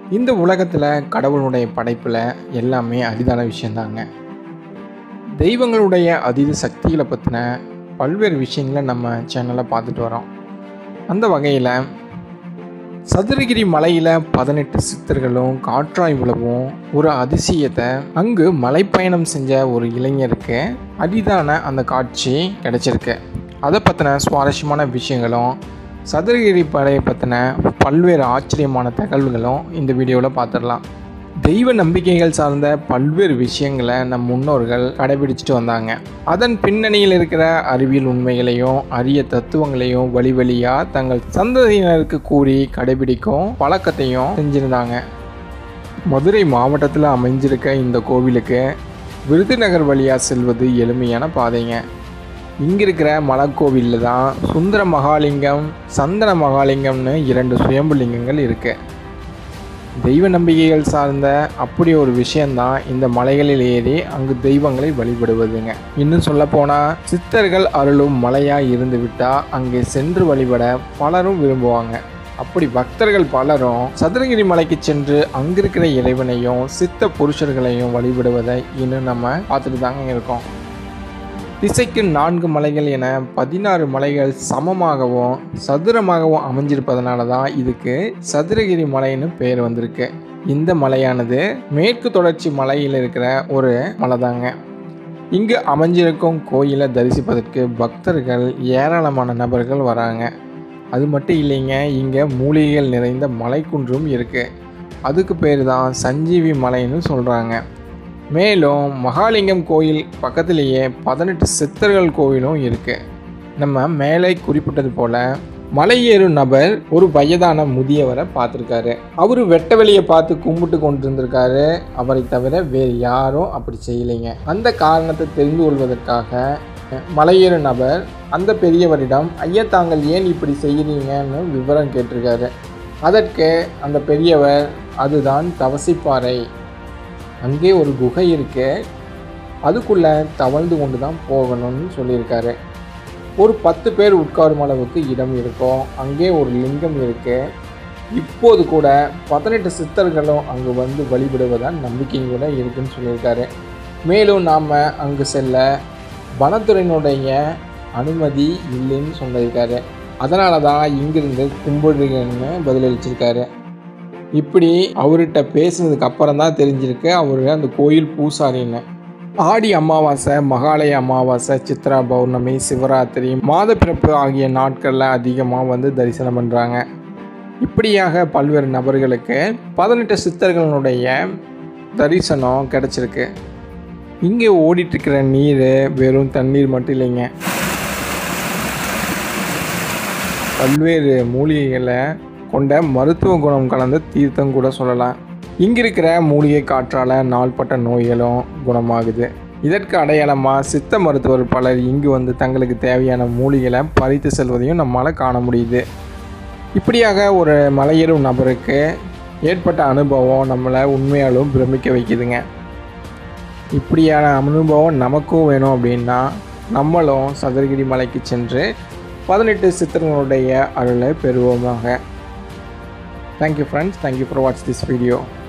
இந்த உலகத்தில் கடவுளுடைய படைப்பில் எல்லாமே அரிதான விஷயந்தாங்க தெய்வங்களுடைய அதீத சக்திகளை பற்றின பல்வேறு விஷயங்களை நம்ம சேனலில் பார்த்துட்டு வரோம் அந்த வகையில் சதுரகிரி மலையில் பதினெட்டு சித்தர்களும் காற்றாய் உழவும் ஒரு அதிசயத்தை அங்கு மலைப்பயணம் செஞ்ச ஒரு இளைஞருக்கு அரிதான அந்த காட்சி கிடைச்சிருக்கு அதை பற்றின சுவாரஸ்யமான விஷயங்களும் சதுரகிரி மலையை பற்றின பல்வேறு ஆச்சரியமான தகவல்களும் இந்த வீடியோவில் பார்த்துடலாம் தெய்வ நம்பிக்கைகள் சார்ந்த பல்வேறு விஷயங்களை நம் முன்னோர்கள் கடைபிடிச்சிட்டு வந்தாங்க அதன் பின்னணியில் இருக்கிற அறிவியல் உண்மைகளையும் அரிய தத்துவங்களையும் வழி வழியாக தங்கள் சந்ததியினருக்கு கூறி கடைபிடிக்கும் பழக்கத்தையும் செஞ்சுருந்தாங்க மதுரை மாவட்டத்தில் அமைஞ்சிருக்க இந்த கோவிலுக்கு விருதுநகர் வழியாக செல்வது எளிமையான பாதைங்க இங்கே இருக்கிற மலைக்கோவிலில் தான் சுந்தர மகாலிங்கம் சந்தன மகாலிங்கம்னு இரண்டு சுயம்பு லிங்கங்கள் இருக்குது தெய்வ நம்பிக்கைகள் சார்ந்த அப்படி ஒரு விஷயந்தான் இந்த மலைகளில் ஏறி அங்கு தெய்வங்களை வழிபடுவதுங்க இன்னும் சொல்லப்போனால் சித்தர்கள் அருளும் மலையாக இருந்து விட்டால் அங்கே சென்று வழிபட பலரும் விரும்புவாங்க அப்படி பக்தர்கள் பலரும் சதுரகிரி மலைக்கு சென்று அங்கிருக்கிற இறைவனையும் சித்த புருஷர்களையும் வழிபடுவதை இன்னும் நம்ம பார்த்துட்டு தாங்க இருக்கோம் திசைக்கு நான்கு மலைகள் என பதினாறு மலைகள் சமமாகவும் சதுரமாகவும் அமைஞ்சிருப்பதனால தான் இதுக்கு சதுரகிரி மலைன்னு பெயர் வந்திருக்கு இந்த மலையானது மேற்கு தொடர்ச்சி மலையில் இருக்கிற ஒரு மலை தாங்க இங்கு அமைஞ்சிருக்கும் கோயிலை தரிசிப்பதற்கு பக்தர்கள் ஏராளமான நபர்கள் வராங்க அது மட்டும் இல்லைங்க இங்கே மூலிகைகள் நிறைந்த மலைக்குன்றும் இருக்குது அதுக்கு பேர் தான் சஞ்சீவி மலைன்னு சொல்கிறாங்க மேலும் மகாலிங்கம் கோயில் பக்கத்திலேயே பதினெட்டு சித்தர்கள் கோவிலும் இருக்குது நம்ம மேலே குறிப்பிட்டது போல் மலையேறும் நபர் ஒரு வயதான முதியவரை பார்த்துருக்காரு அவர் வெட்ட வெளியை பார்த்து கும்பிட்டு கொண்டு இருந்திருக்காரு அவரை தவிர வேறு யாரும் அப்படி செய்யலைங்க அந்த காரணத்தை தெரிந்து கொள்வதற்காக மலையேறும் நபர் அந்த பெரியவரிடம் ஐயா தாங்கள் ஏன் இப்படி செய்கிறீங்கன்னு விவரம் கேட்டிருக்காரு அதற்கு அந்த பெரியவர் அதுதான் தவசிப்பாறை அங்கே ஒரு குகை இருக்கு அதுக்குள்ளே தவழ்ந்து கொண்டு தான் போகணும்னு சொல்லியிருக்காரு ஒரு பத்து பேர் உட்காரும் அளவுக்கு இடம் இருக்கும் அங்கே ஒரு லிங்கம் இருக்கு இப்போது கூட பதினெட்டு சித்தர்களும் அங்கு வந்து வழிபடுவதால் நம்பிக்கையும் கூட இருக்குன்னு சொல்லியிருக்காரு மேலும் நாம் அங்கு செல்ல வனத்துறையினுடைய அனுமதி இல்லைன்னு சொல்லியிருக்காரு அதனால தான் இங்கிருந்து கும்பிடுங்கன்னு பதிலளிச்சிருக்காரு இப்படி அவர்கிட்ட பேசுனதுக்கு அப்புறம் தான் தெரிஞ்சிருக்கு அவர் அந்த கோயில் பூசாரின்னு ஆடி அமாவாசை மகாலய அமாவாசை சித்ரா பௌர்ணமி சிவராத்திரி மாதப்பிறப்பு ஆகிய நாட்களில் அதிகமாக வந்து தரிசனம் பண்ணுறாங்க இப்படியாக பல்வேறு நபர்களுக்கு பதினெட்டு சித்தர்களுடைய தரிசனம் கிடச்சிருக்கு இங்கே ஓடிட்டுருக்கிற நீர் வெறும் தண்ணீர் மட்டும் இல்லைங்க பல்வேறு மூலிகைகளை கொண்ட மருத்துவ குணம் கலந்த தீர்த்தம் கூட சொல்லலாம் இங்கே இருக்கிற மூலிகை காற்றால் நாள்பட்ட நோய்களும் குணமாகுது இதற்கு அடையாளமாக சித்த மருத்துவர் பலர் இங்கு வந்து தங்களுக்கு தேவையான மூலிகளை பறித்து செல்வதையும் நம்மளால் காண முடியுது இப்படியாக ஒரு மலையேறும் நபருக்கு ஏற்பட்ட அனுபவம் நம்மளை உண்மையாலும் பிரமிக்க வைக்குதுங்க இப்படியான அனுபவம் நமக்கும் வேணும் அப்படின்னா நம்மளும் சதுரகிரி மலைக்கு சென்று பதினெட்டு சித்திரங்களுடைய அருளை பெறுவோமாக Thank you friends. Thank you for watching this video.